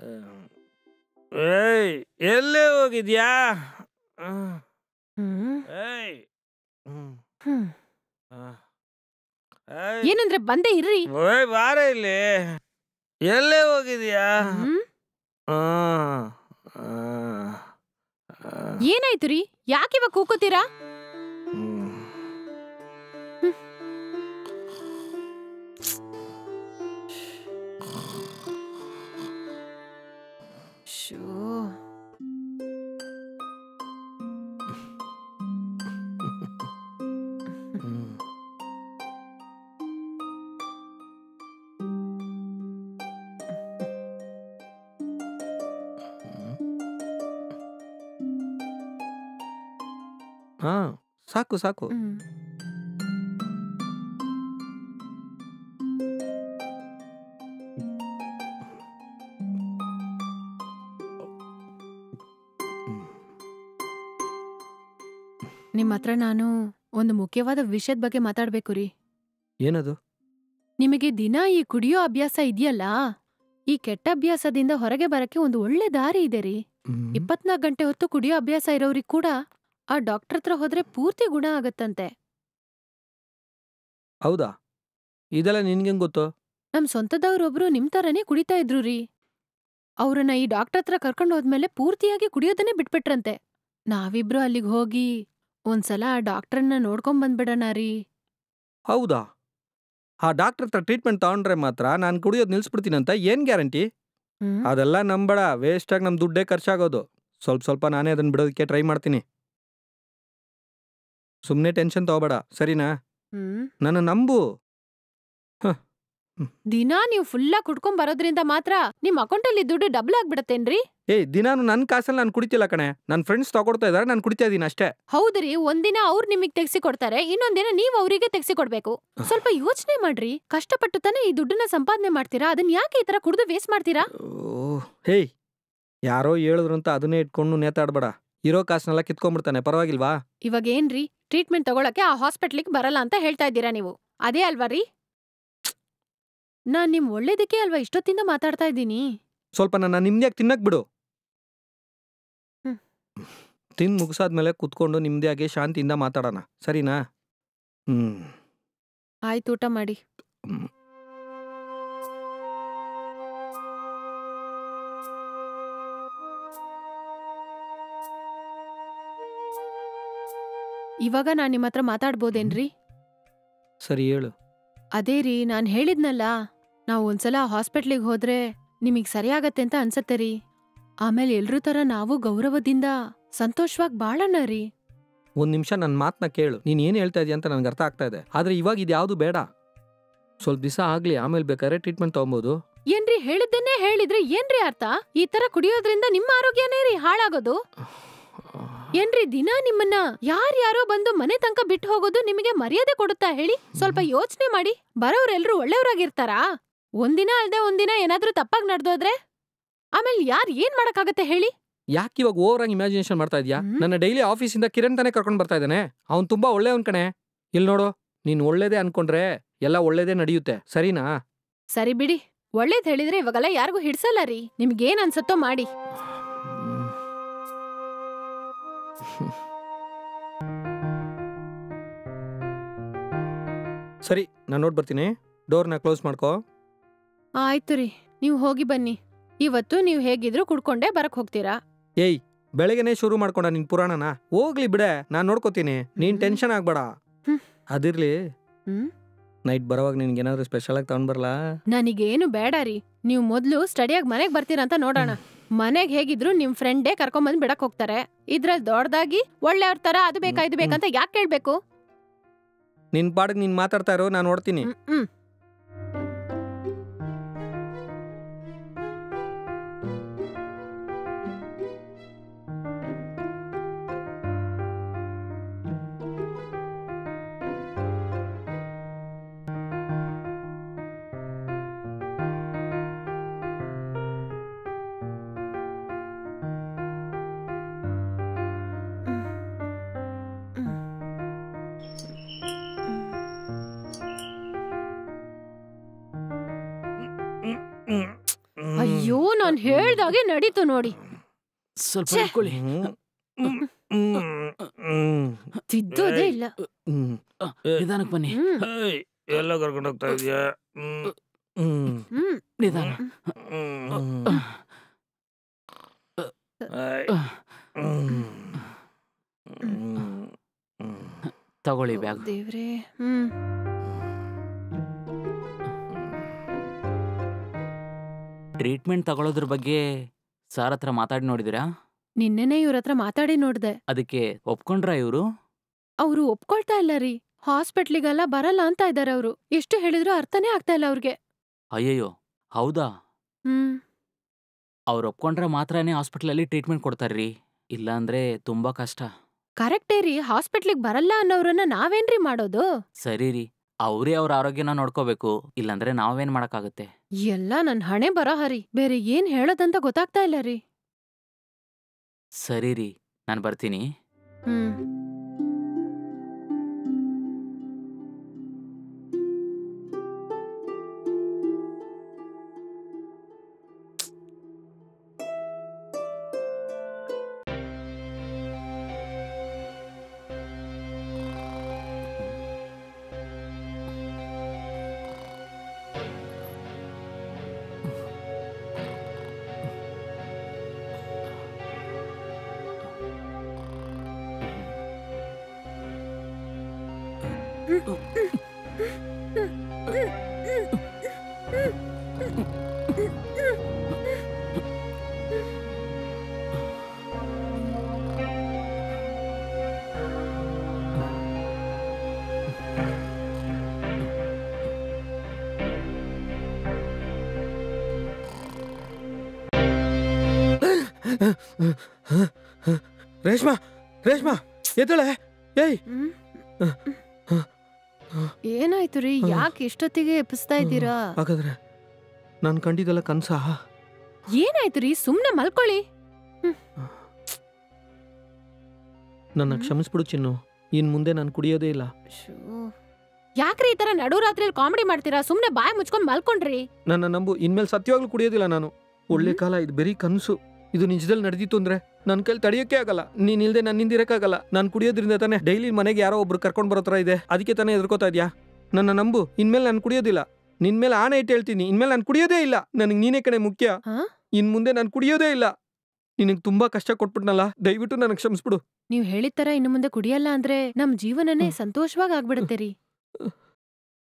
ಏಯ್ ಎಲ್ಲೇ ಹೋಗಿದ್ಯಾ ಹ್ಮ್. ಹ್ಮ್ ಏಯ್ ಹ್ಮ್. ಹ್ಮ್. ಆ. ಏಯ್. ಏನಂದ್ರೆ ಬಂದೆ ಇರ್ರಿ ಓಯ್ ಬಾರ ಇಲ್ಲಿ ಎಲ್ಲೇ ಹೋಗಿದ್ಯಾ ಹ್ಮ್ ಆ, ಆ, ಆ. ಏನಾಯ್ತು ರೀ ಯಾಕೆ ಇವಾಗ ಕೂಕೋತೀರಾ ಹ್ಮ್. ಶೋ ಹ್ಮ್. ಹಾ ಸಾಕು ಸಾಕು ಹ್ಮ್ ನಿಮ್ ಹತ್ರ ನಾನು ಒಂದು ಮುಖ್ಯವಾದ ವಿಷಯದ ಬಗ್ಗೆ ಮಾತಾಡ್ಬೇಕು ರೀ ಏನದು ನಿಮಗೆ ದಿನ ಈ ಕುಡಿಯೋ ಅಭ್ಯಾಸ ಇದೆಯಲ್ಲ ಈ ಕೆಟ್ಟ ಅಭ್ಯಾಸದಿಂದ ಹೊರಗೆ ಬರಕ್ಕೆ ಒಂದು ಒಳ್ಳೆ ದಾರಿ ಇದೆ ರೀ ಹ್ಮ್. ಇಪ್ಪತ್ನಾಲ್ಕು ಗಂಟೆ ಹೊತ್ತು ಕುಡಿಯೋ ಅಭ್ಯಾಸ ಇರೋರಿಗೆ ಕೂಡ ಆ ಡಾಕ್ಟರ್ ಹತ್ರ ಹೋದ್ರೆ ಪೂರ್ತಿ ಗುಣ ಆಗತ್ತಂತೆ ಹೌದಾ ಇದೆಲ್ಲ ನಿನ್ಗೆ ಗೊತ್ತು ನಮ್ ಸ್ವಂತದವ್ರೊಬ್ರು ನಿಮ್ ತರನೇ ಕುಡಿತಾ ಇದ್ರು ರೀ ಅವ್ರನ್ನ ಈ ಡಾಕ್ಟರ್ ಹತ್ರ ಕರ್ಕೊಂಡು ಹೋದ್ಮೇಲೆ ಪೂರ್ತಿಯಾಗಿ ಕುಡಿಯೋದನ್ನೇ ಬಿಟ್ಬಿಟ್ರಂತೆ ನಾವಿಬ್ರು ಅಲ್ಲಿಗ್ ಹೋಗಿ ಒಂದ್ಸಲ ಆ ಡಾಕ್ಟರ್ನ ನೋಡ್ಕೊಂಡ್ ಬಂದ್ಬಿಡಣ ರೀ ಹೌದಾ ಆ ಡಾಕ್ಟರ್ ಹತ್ರ ಟ್ರೀಟ್ಮೆಂಟ್ ತಗೊಂಡ್ರೆ ಮಾತ್ರ ನಾನು ಕುಡಿಯೋದು ನಿಲ್ಸ್ಬಿಡ್ತೀನಂತ ಏನ್ ಗ್ಯಾರಂಟಿ ಹ್ಮ್? ಅದೆಲ್ಲ ನಂಬೇಡ ವೇಸ್ಟಾಗಿ ನಮ್ಮ ದುಡ್ಡೇ ಖರ್ಚಾಗೋದು ಸ್ವಲ್ಪ ಸ್ವಲ್ಪ ನಾನೇ ಅದನ್ನ ಬಿಡೋದಕ್ಕೆ ಟ್ರೈ ಮಾಡ್ತೀನಿ ಸುಮ್ಮನೆ ಟೆನ್ಷನ್ ತಗೋಬೇಡ ಸರಿನಾ ಹ್ಮ್ ನನ್ನ ನಂಬು ದಿನಾ ನೀವು ಫುಲ್ಲಾ ಕುಡ್ಕೊಂಡ್ ಬರೋದ್ರಿಂದ ಮಾತ್ರ ನಿಮ್ ಅಕೌಂಟಲ್ಲಿ ದುಡ್ಡು ಡಬಲ್ ಆಗ್ಬಿಡತ್ತೇನ್ರಿ ಏಯ್ ದಿನಾನು ನನ್ನ ಕಾಸಲ್ಲಿ ನಾನು ಕುಡಿತಿಲ್ಲ ಕಣೆ ನನ್ನ ಫ್ರೆಂಡ್ಸ್ ತಗೊಡ್ತಾ ಇದ್ದಾರೆ ನಾನು ಕುಡಿತಾ ಇದ್ದೀನಿ ಅಷ್ಟೇ ಹೌದ್ರಿ ಒಂದಿನ ಅವ್ರು ನಿಮಗ್ ತೆಗ್ಸಿ ಕೊಡ್ತಾರೆ ಇನ್ನೊಂದಿನ ನೀವ್ ಅವರಿಗೆ ತೆಗ್ಸಿ ಕೊಡ್ಬೇಕು ಸ್ವಲ್ಪ ಯೋಚನೆ ಮಾಡ್ರಿ ಕಷ್ಟಪಟ್ಟು ತಾನೇ ಈ ದುಡ್ಡನ್ನ ಸಂಪಾದನೆ ಮಾಡ್ತೀರಾ ಅದನ್ನ ಯಾಕೆ ಈ ತರ ಕುಡ್ದು ವೇಸ್ಟ್ ಮಾಡ್ತೀರಾ ಓಹ್ ಹೇಯ್ ಯಾರೋ ಹೇಳಿದ್ರು ಅಂತ ಅದನ್ನೇ ಇಟ್ಕೊಂಡು ನೇತಾಡ್ಬೇಡ ಇರೋ ಕಾಸನ್ನೆಲ್ಲ ಕಿತ್ಕೊಂಡ್ಬಿಡ್ತಾನೆ ಪರವಾಗಿಲ್ವಾ ಇವಾಗ ಏನ್ರಿ ಟ್ರೀಟ್ಮೆಂಟ್ ತಗೊಳಕ್ಕೆ ಆ ಹಾಸ್ಪಿಟ್ಲಿಗೆ ಬರಲ್ಲ ಅಂತ ಹೇಳ್ತಾ ಇದ್ದೀರಾ ನೀವು ಅದೇ ಅಲ್ವಾ ರೀ ನಾನ್ ನಿಮ್ ಒಳ್ಳೇದಕ್ಕೆ ಅಲ್ವಾ ಇಷ್ಟೊತ್ತಿಂದ ಮಾತಾಡ್ತಾ ಇದ್ದೀನಿ ಸ್ವಲ್ಪ ನನ್ನ ನಿಮ್ದ್ಯಾಕೆ ತಿನ್ನಕ್ ಬಿಡು ಹ್ಮ್. ತಿಂದು ಮುಗಿಸಾದ್ಮೇಲೆ ಕುತ್ಕೊಂಡು ನಿಮ್ದಾಗೆ ಶಾಂತಿಯಿಂದ ಮಾತಾಡೋಣ ಸರಿನಾ ಹ್ಮ್ ಆಯ್ತು ಊಟ ಮಾಡಿ ಹ್ಮ್. ಇವಾಗ ನಾನ್ ನಿಮ್ ಹತ್ರ ಮಾತಾಡ್ಬೋದೇನ್ರಿ ಸರಿ ಹೇಳು ಅದೇ ರೀ ನಾನ್ ಹೇಳಿದ್ನಲ್ಲ ನಾವ್ ಒಂದ್ಸಲ ಹಾಸ್ಪಿಟ್ಲಿಗೆ ಹೋದ್ರೆ ನಿಮಗ್ ಸರಿಯಾಗತ್ತೆ ಅಂತ ಅನ್ಸತ್ತೆ ರೀ ಆಮೇಲೆ ಎಲ್ರೂ ತರ ನಾವು ಗೌರವದಿಂದ ಸಂತೋಷವಾಗಿ ಬಾಳೋಣ ರೀ ಒಂದ್ ನಿಮಿಷ ನನ್ನ ಮಾತನ್ನ ಕೇಳು ನೀನ್ ಏನ್ ಹೇಳ್ತಾ ಇದೀಯ ಅಂತ ನನ್ಗೆ ಅರ್ಥ ಆಗ್ತಾ ಇದೆ ಆದ್ರೆ ಇವಾಗ ಇದ್ಯಾವುದು ಬೇಡ ಸ್ವಲ್ಪ ದಿವಸ ಆಗ್ಲಿ ಆಮೇಲೆ ಬೇಕಾದ್ರೆ ಟ್ರೀಟ್ಮೆಂಟ್ ತಗೊಬೋದು ಏನ್ರಿ ಹೇಳಿದ್ದನ್ನೇ ಹೇಳಿದ್ರೆ ಏನ್ರಿ ಅರ್ಥ ಈ ತರ ಕುಡಿಯೋದ್ರಿಂದ ನಿಮ್ಮ ಆರೋಗ್ಯನೇ ರೀ ಹಾಳಾಗೋದು ಏನ್ರಿ ದಿನ ನಿಮ್ಮನ್ನ ಯಾರ್ಯಾರೋ ಬಂದು ಮನೆ ತನಕ ಬಿಟ್ಟು ಹೋಗೋದು ನಿಮಗೆ ಮರ್ಯಾದೆ ಕೊಡುತ್ತಾ ಹೇಳಿ ಸ್ವಲ್ಪ ಯೋಚನೆ ಮಾಡಿ ಬರೋರೆಲ್ರು ಒಳ್ಳೆಯವ್ರಾಗಿರ್ತಾರಾ ಒಂದಿನ ಅಲ್ದೆ ಒಂದಿನ ಏನಾದ್ರೂ ತಪ್ಪಾಗಿ ನಡ್ದೋದ್ರೆ ಆಮೇಲೆ ಯಾರ್ ಏನ್ ಮಾಡಕ್ಕಾಗತ್ತೆ ಹೇಳಿ ಯಾಕೆ ಇವಾಗ ಓವರ್ ಆಗಿ ಇಮ್ಯಾಜಿನೇಷನ್ ಮಾಡ್ತಾ ಇದೀಯಾ ಹ್ಮ್. ನನ್ನ ಡೈಲಿ ಆಫೀಸಿಂದ ಕಿರಣ್ ತಾನೇ ಕರ್ಕೊಂಡು ಬರ್ತಾ ಇದ್ದಾನೆ ಅವ್ನು ತುಂಬಾ ಒಳ್ಳೆಯವನ್ ಕಣೆ ಇಲ್ಲಿ ನೋಡು ನೀನ್ ಒಳ್ಳೇದೇ ಅನ್ಕೊಂಡ್ರೆ ಎಲ್ಲ ಒಳ್ಳೇದೇ ನಡೆಯುತ್ತೆ ಸರಿನಾ ಸರಿ ಬಿಡಿ ಒಳ್ಳೇದ್ ಹೇಳಿದ್ರೆ ಇವಾಗೆಲ್ಲ ಯಾರಿಗೂ ಹಿಡ್ಸಲ್ಲ ರೀ ನಿಮ್ಗೇನ್ ಅನ್ಸತ್ತೋ ಮಾಡಿ ಸರಿ ನಾನು ನೋಡ್ ಬರ್ತೀನಿ ಡೋರ್ನ ಕ್ಲೋಸ್ ಮಾಡ್ಕೋ ಆಯ್ತು ರೀ ನೀವು ಹೋಗಿ ಬನ್ನಿ ಇವತ್ತು ನೀವು ಹೇಗಿದ್ರು ಕುಡ್ಕೊಂಡೇ ಬರಕ್ ಹೋಗ್ತೀರಾ ಏಯ್ ಬೆಳಗ್ಗೆನೆ ಶುರು ಮಾಡ್ಕೊಂಡ ನಿನ್ ಪುರಾಣನ ಹೋಗ್ಲಿ ಬಿಡೆ ನಾನ್ ನೋಡ್ಕೋತೀನಿ ನೀನ್ ಹ್ಮ್. ಟೆನ್ಷನ್ ಆಗ್ಬೇಡ ಹ್ಮ್. ಅದಿರ್ಲಿ ಹ್ಮ್ ನೈಟ್ ಬರೋವಾಗ ನಿನ್ಗೆ ಏನಾದ್ರು ಸ್ಪೆಷಲ್ ಆಗಿ ತಗೊಂಡ್ ಬರಲಾ ನನಗೇನು ಬೇಡ ರೀ ನೀವು ಮೊದ್ಲು ಸ್ಟಡಿಯಾಗಿ ಮನೆಗ್ ಬರ್ತೀರಾ ಅಂತ ನೋಡೋಣ ಮನೆಗ್ ಹೇಗಿದ್ರು ನಿಮ್ ಫ್ರೆಂಡೇ ಕರ್ಕೊಂಬಂದ್ ಬಿಡಕ್ ಹೋಗ್ತಾರೆ ಇದ್ರಲ್ಲಿ ದೊಡ್ಡದಾಗಿ ಒಳ್ಳೆಯವ್ರ ತರ ಅದು ಬೇಕಾ ಇದು ಬೇಕಂತ ಯಾಕೆ ಕೇಳ್ಬೇಕು ನಿನ್ ಪಾಡಿಗೆ ನೀನ್ ಮಾತಾಡ್ತಾ ಇರೋ ನಾನು ನೋಡ್ತೀನಿ ಹ್ಮ್, ಹ್ಮ್ ನಾನ್ ಹೇಳ್ದಾಗೆ ನಡೀತು ನೋಡಿ ಸ್ವಲ್ಪ ಛೆ! ಇಟ್ಕೊಳ್ಳಿ ಹ್ಮ್. ಹ್ಮ್. ಹ್ಮ್. ತಿದ್ದೋದೇ ಇಲ್ಲ ಹ್ಮ್. ನಿಧಾನಕ್ಕೆ ಬನ್ನಿ ಹ್ಮ್ ಹೇಯ್, ಎಲ್ಲ ಕರ್ಕೊಂಡು ಹೋಗ್ತಾ ಇದೀಯಾ ಹ್ಮ್. ಹ್ಮ್. ಹ್ಮ್ ನಿಧಾನ ಹ್ಮ್. ಹೇಯ್. ಹ್ಮ್. ಹ್ಮ್. ಹ್ಮ್. ತಗೊಳ್ಳಿ ಬ್ಯಾಗ್ ದೇವ್ರೇ ಹ್ಮ್ ಟ್ರೀಟ್ಮೆಂಟ್ ತಗೊಳ್ಳೋದ್ರ ಬಗ್ಗೆ ಸಾರ್ ಹತ್ರ ಮಾತಾಡಿ ನೋಡಿದಿರಾ ನಿನ್ನೆನೆ ಇವ್ರ ಹತ್ರ ಮಾತಾಡಿ ನೋಡ್ದೆ ಅದಕ್ಕೆ ಒಪ್ಕೊಂಡ್ರ ಇವರು ಅವ್ರು ಒಪ್ಕೊಳ್ತಾ ಇಲ್ಲ ರೀ ಹಾಸ್ಪಿಟ್ಲಿಗೆಲ್ಲ ಬರಲ್ಲ ಅಂತ ಇದಾರೆ ಅವ್ರು ಎಷ್ಟು ಹೇಳಿದ್ರು ಅರ್ಥನೇ ಆಗ್ತಾ ಇಲ್ಲ ಅವ್ರಿಗೆ ಅಯ್ಯಯ್ಯೋ ಹೌದಾ ಹ್ಮ್ ಅವ್ರು ಒಪ್ಕೊಂಡ್ರೆ ಮಾತ್ರನೇ ಹಾಸ್ಪಿಟ್ಲಲ್ಲಿ ಟ್ರೀಟ್ಮೆಂಟ್ ಕೊಡ್ತಾರ್ರಿ ಇಲ್ಲಾಂದ್ರೆ ತುಂಬಾ ಕಷ್ಟ ಕರೆಕ್ಟೇ ರೀ ಹಾಸ್ಪಿಟ್ಲಿಗ್ ಬರಲ್ಲ ಅನ್ನೋರನ್ನ ನಾವೇನ್ರಿ ಮಾಡೋದು ಸರಿ ರೀ ಅವರೇ ಅವ್ರ ಆರೋಗ್ಯನ ನೋಡ್ಕೋಬೇಕು ಇಲ್ಲಾಂದ್ರೆ ನಾವೇನ್ ಮಾಡಕ್ಕಾಗತ್ತೆ ಎಲ್ಲ ನನ್ ಹಣೆ ಬರೋ ಹರಿ ಬೇರೆ ಏನ್ ಹೇಳೋದಂತ ಗೊತ್ತಾಗ್ತಾ ಇಲ್ಲ ರೀ ಸರಿ ರೀ ನಾನು ಬರ್ತೀನಿ ಹ್ಮ್ ರೇಷ್ಮಾ ರೇಷ್ಮಾ ಎದ್ದಳೆ ಏಯ್ ಹ್ಮ್. ಏನಾಯ್ತು ರೀ ಯಾಕೆ ಇಷ್ಟೊತ್ತಿಗೆ ಎಬ್ಬಿಸ್ತಾ ಇದ್ದೀರಾ ಹಾಗಾದ್ರೆ ನಾನು ಕಂಡಿದ್ದಲ್ಲ ಕನ್ಸಾ ಏನಾಯ್ತು ರೀ ಸುಮ್ನೆ ಮಲ್ಕೊಳ್ಳಿ ನನ್ನ ಹ್ಮ್. ಕ್ಷಮಿಸ್ಬಿಡು ಚಿನ್ನು ಇನ್ ಮುಂದೆ ನಾನು ಕುಡಿಯೋದೇ ಇಲ್ಲ ಶೋ. ಯಾಕ್ರಿ ಈ ತರ ನಡು ರಾತ್ರಿಯಲ್ಲಿ ಕಾಮಿಡಿ ಮಾಡ್ತೀರಾ ಸುಮ್ನೆ ಬಾಯ್ ಮುಚ್ಕೊಂಡ್ ಮಲ್ಕೊಂಡ್ರಿ ನನ್ನ ನಂಬು ಇನ್ಮೇಲೆ ಸತ್ಯವಾಗ್ಲೂ ಕುಡಿಯೋದಿಲ್ಲ ನಾನು ಒಳ್ಳೆ ಹ್ಮ್. ಕಾಲ ಇದು ಬರೀ ಕನಸು ಇದು ನಿಜದಲ್ಲಿ ನಡೆದಿತ್ತು ಅಂದ್ರೆ ನನ್ನ ಕೈಲಿ ತಡೆಯೋಕೆ ಆಗಲ್ಲ ನೀನ್ ಇಲ್ದೆ ನನ್ನಿಂದ ಇರಕ್ಕಾಗಲ್ಲ ನಾನು ಕುಡಿಯೋದ್ರಿಂದ ತಾನೇ ಡೈಲಿ ಮನೆಗೆ ಯಾರೋ ಒಬ್ರು ಕರ್ಕೊಂಡು ಬರೋ ಥರ ಇದೆ ಅದಕ್ಕೆ ತಾನೇ ಎದುರ್ಕೋತಾ ಇದ್ಯಾ ನನ್ನ ನಂಬು ಇನ್ಮೇಲೆ ನಾನು ಕುಡಿಯೋದಿಲ್ಲ ನಿನ್ ಮೇಲೆ ಆಣೆ ಇಟ್ಟು ಹೇಳ್ತೀನಿ ಇನ್ಮೇಲೆ ನಾನು ಕುಡಿಯೋದೇ ಇಲ್ಲ ನನಗೆ ನೀನೇ ಕಡೆ ಮುಖ್ಯ ಹಾ? ಇನ್ ಮುಂದೆ ನಾನು ಕುಡಿಯೋದೇ ಇಲ್ಲ ನಿನಗೆ ತುಂಬಾ ಕಷ್ಟ ಕೊಟ್ಬಿಟ್ನಲ್ಲ ದಯವಿಟ್ಟು ನನಗೆ ಕ್ಷಮಿಸ್ಬಿಡು ನೀವ್ ಹೇಳಿದ ತರ ಇನ್ನು ಮುಂದೆ ಕುಡಿಯಲ್ಲ ಅಂದ್ರೆ ನಮ್ ಜೀವನನೇ ಸಂತೋಷವಾಗಿ ಆಗ್ಬಿಡುತ್ತೆ ರೀ